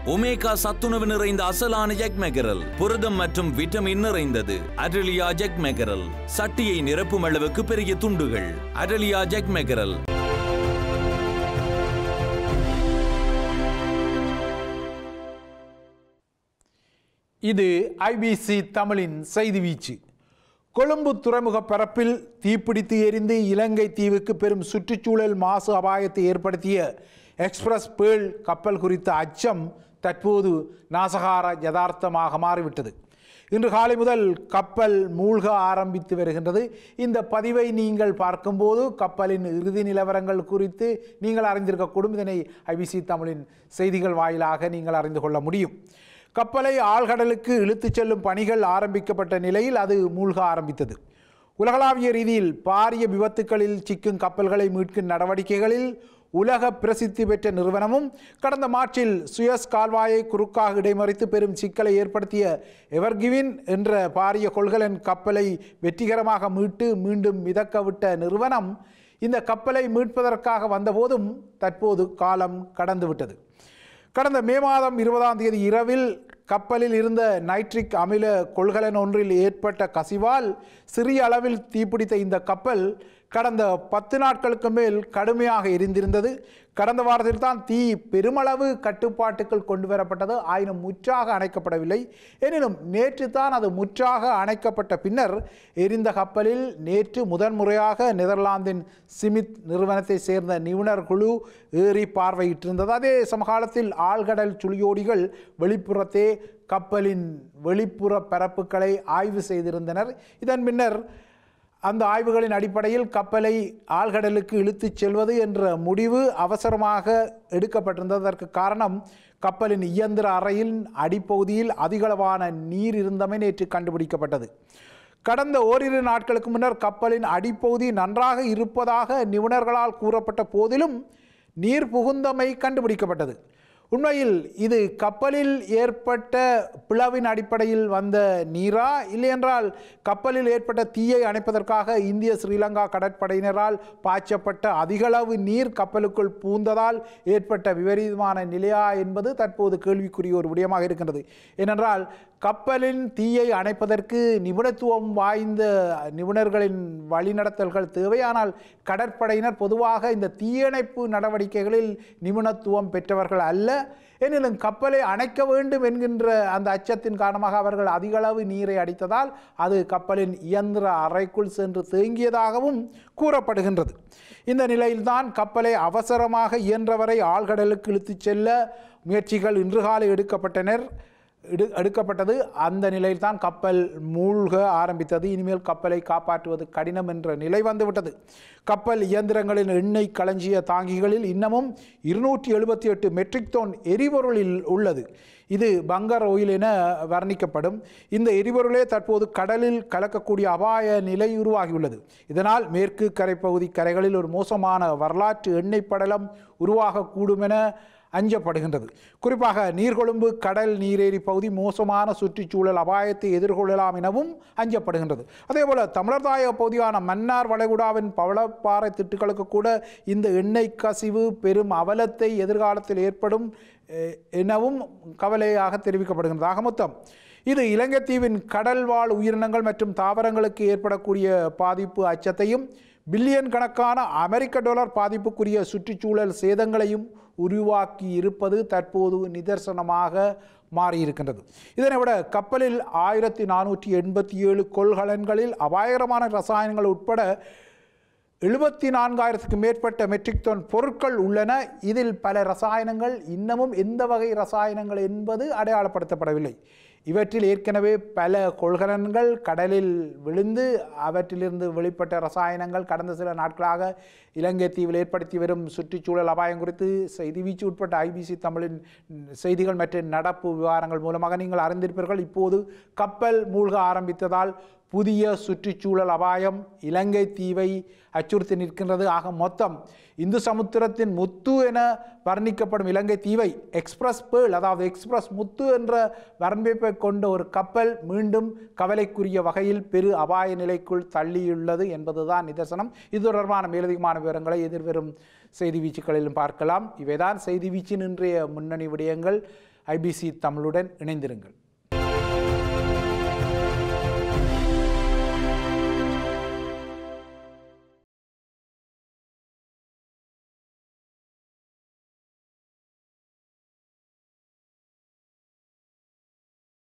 omega சத்துணவு நிறைந்த அசலான ஜெக் mackerel புரதம் மற்றும் விட்டமின் நிறைந்தது அடலியா ஜெக் மெகரல் சட்டியை நிரப்பும் அளவுக்கு பெரிய துண்டுகள் அடலியா ஜெக் மெகரல் இது ஐபிசி தமிழின் செய்தி வீச்சு கொழும்பு துறைமுக பரப்பில் தீப்பிடித்து எரிந்து இலங்கை தீவுக்கு பெரும் சுற்றுச்சூழல் மாசு அபாயத்தை ஏற்படுத்திய எக்ஸ்பிரஸ் பேர்ல் கப்பல் குறித்த அச்சம் தற்போது நாசகார யதார்த்தமாக மாறிவிட்டது இன்று காலை முதல் கப்பல் மூழ்க ஆரம்பித்து வருகின்றது இந்த பதிவை நீங்கள் பார்க்கும்போது கப்பலின் இறுதி நிலவரங்கள் குறித்து நீங்கள் அறிந்திருக்கக்கூடும் இதனை ஐபிசி தமிழின் செய்திகள் வாயிலாக நீங்கள் அறிந்து கொள்ள முடியும் கப்பலை ஆழ்கடலுக்கு இழுத்துச் செல்லும் பணிகள் ஆரம்பிக்கப்பட்ட நிலையில் அது மூழ்க ஆரம்பித்தது உலகளாவிய ரீதியில் பாரிய விபத்துக்களில் சிக்கும் கப்பல்களை மீட்கும் நடவடிக்கைகளில் உலக பிரசித்தி பெற்ற நிறுவனமும் கடந்த மார்ச்சில் சுயஸ் கால்வாயை குறுக்காக இடைமறித்து பெரும் சிக்கலை ஏற்படுத்திய எவர்கிவின் என்ற பாரிய கொள்கலன் கப்பலை வெற்றிகரமாக மீட்டு மீண்டும் மிதக்கவிட்ட நிறுவனம் இந்த கப்பலை மீட்பதற்காக வந்தபோதும் தற்போது காலம் கடந்துவிட்டது கடந்த மே மாதம் இருபதாம் தேதி இரவில் கப்பலில் இருந்த நைட்ரிக் அமில கொள்கலன் ஒன்றில் ஏற்பட்ட கசிவால் சிறிய அளவில் தீப்பிடித்த இந்த கப்பல் கடந்த பத்து நாட்களுக்கு மேல் கடுமையாக எரிந்திருந்தது கடந்த வாரத்தில் தான் தீ பெருமளவு கட்டுப்பாட்டுக்குள் கொண்டு வரப்பட்டது ஆயினும் முற்றாக அணைக்கப்படவில்லை எனினும் நேற்று தான் அது முற்றாக அணைக்கப்பட்ட பின்னர் எரிந்த கப்பலில் நேற்று முதன்முறையாக நெதர்லாந்தின் சிமித் நிறுவனத்தை சேர்ந்த நிபுணர் குழு ஏறி பார்வையிட்டிருந்தது அதே சமகாலத்தில் ஆழ்கடல் சுழியோடிகள் வெளிப்புறத்தே கப்பலின் வெளிப்புற பரப்புகளை ஆய்வு செய்திருந்தனர் இதன் பின்னர் அந்த ஆய்வுகளின் அடிப்படையில் கப்பலை ஆழ்கடலுக்கு இழுத்துச் செல்வது என்ற முடிவு அவசரமாக எடுக்கப்பட்டிருந்தது அதற்கு காரணம் கப்பலின் இயந்திர அறையின் அடிப்பகுதியில் அதிகளவான நீர் இருந்தமை நேற்று கண்டுபிடிக்கப்பட்டது கடந்த ஓரிரு நாட்களுக்கு முன்னர் கப்பலின் அடிப்பகுதி நன்றாக இருப்பதாக நிபுணர்களால் கூறப்பட்ட போதிலும் நீர் புகுந்தமை கண்டுபிடிக்கப்பட்டது உண்மையில் இது கப்பலில் ஏற்பட்ட பிளவின் அடிப்படையில் வந்த நீரா இல்லையென்றால் கப்பலில் ஏற்பட்ட தீயை அணைப்பதற்காக இந்திய ஸ்ரீலங்கா கடற்படையினரால் பாய்ச்சப்பட்ட அதிகளவு நீர் கப்பலுக்குள் பூந்ததால் ஏற்பட்ட விபரீதமான நிலையா என்பது தற்போது கேள்விக்குரிய ஒரு விடயமாக இருக்கின்றது ஏனென்றால் கப்பலின் தீயை அணைப்பதற்கு நிபுணத்துவம் வாய்ந்த நிபுணர்களின் வழிநடத்தல்கள் தேவை ஆனால் கடற்படையினர் பொதுவாக இந்த தீயணைப்பு நடவடிக்கைகளில் நிபுணத்துவம் பெற்றவர்கள் அல்ல எனினும் கப்பலை அணைக்க வேண்டும் என்கின்ற அந்த அச்சத்தின் காரணமாக அவர்கள் அதிகளவு நீரை அடித்ததால் அது கப்பலின் இயந்திர அறைக்குள் சென்று தேங்கியதாகவும் கூறப்படுகின்றது இந்த நிலையில்தான் கப்பலை அவசரமாக இயன்றவரை ஆழ்கடலுக்கு இழுத்துச் செல்ல முயற்சிகள் இன்று காலை எடுக்கப்பட்டனர் எடு எடுக்கப்பட்டது அந்த நிலையில்தான் கப்பல் மூழ்க ஆரம்பித்தது இனிமேல் கப்பலை காப்பாற்றுவது கடினம் என்ற நிலை வந்துவிட்டது கப்பல் இயந்திரங்களின் எண்ணெய் களஞ்சிய தாங்கிகளில் இன்னமும் இருநூற்றி எழுபத்தி எட்டு மெட்ரிக் டன் எரிபொருளில் உள்ளது இது பங்கர் ஆயில் என வர்ணிக்கப்படும் இந்த எரிபொருளே தற்போது கடலில் கலக்கக்கூடிய அபாய நிலை உருவாகியுள்ளது இதனால் மேற்கு கரைப்பகுதி கரைகளில் ஒரு மோசமான வரலாற்று எண்ணெய் படலம் உருவாகக்கூடும் என அஞ்சப்படுகின்றது குறிப்பாக நீர்கொழும்பு கடல் நீரேரி பகுதி மோசமான சுற்றுச்சூழல் அபாயத்தை எதிர்கொள்ளலாம் எனவும் அஞ்சப்படுகின்றது அதேபோல தமிழர் தாயக பகுதியான மன்னார் வளைகுடாவின் பவளப்பாறை திட்டுகளுக்கு கூட இந்த எண்ணெய் கசிவு பெரும் அவலத்தை எதிர்காலத்தில் ஏற்படும் எ- எனவும் கவலையாக தெரிவிக்கப்படுகின்றது ஆக மொத்தம் இது இலங்கை தீவின் கடல் வாழ் உயிரினங்கள் மற்றும் தாவரங்களுக்கு ஏற்படக்கூடிய பாதிப்பு அச்சத்தையும் பில்லியன் கணக்கான அமெரிக்க டாலர் பாதிப்புக்குரிய சுற்றுச்சூழல் சேதங்களையும் உருவாக்கி இருப்பது தற்போது நிதர்சனமாக மாறியிருக்கின்றது இதனை விட கப்பலில் ஆயிரத்தி நானூற்றி எண்பத்தி ஏழு கொள்கலன்களில் அபாயகரமான ரசாயனங்கள் உட்பட எழுபத்தி நான்காயிரத்துக்கு மேற்பட்ட மெட்ரிக் டன் பொருட்கள் உள்ளன இதில் பல ரசாயனங்கள் இன்னமும் எந்த வகை ரசாயனங்கள் என்பது அடையாளப்படுத்தப்படவில்லை இவற்றில் ஏற்கனவே பல கொள்கலன்கள் கடலில் விழுந்து அவற்றிலிருந்து வெளிப்பட்ட ரசாயனங்கள் கடந்த சில நாட்களாக இலங்கை தீவில் ஏற்படுத்தி வரும் சுற்றுச்சூழல் அபாயம் குறித்து செய்தி வீச்சு உட்பட்ட ஐபிசி தமிழின் செய்திகள் மற்றும் நடப்பு விவகாரங்கள் மூலமாக நீங்கள் அறிந்திருப்பீர்கள் இப்போது கப்பல் மூழ்க ஆரம்பித்ததால் புதிய சுற்றுச்சூழல் அபாயம் இலங்கை தீவை அச்சுறுத்தி நிற்கின்றது ஆக மொத்தம் இந்து சமுத்திரத்தின் முத்து என வர்ணிக்கப்படும் இலங்கை தீவை எக்ஸ்பிரஸ் பேர்ல் அதாவது எக்ஸ்பிரஸ் முத்து என்ற வரம்பிப்பை கொண்ட ஒரு கப்பல் மீண்டும் கவலைக்குரிய வகையில் பெரு அபாய நிலைக்குள் தள்ளியுள்ளது என்பதுதான் நிதர்சனம் இது தொடர்பான மேலதிகமான விவரங்களை எதிர்வரும் செய்தி வீச்சுக்களிலும் பார்க்கலாம் இவைதான் செய்தி வீச்சின் இன்றைய முன்னணி விடயங்கள் ஐபிசி தமிழுடன் இணைந்திருங்கள்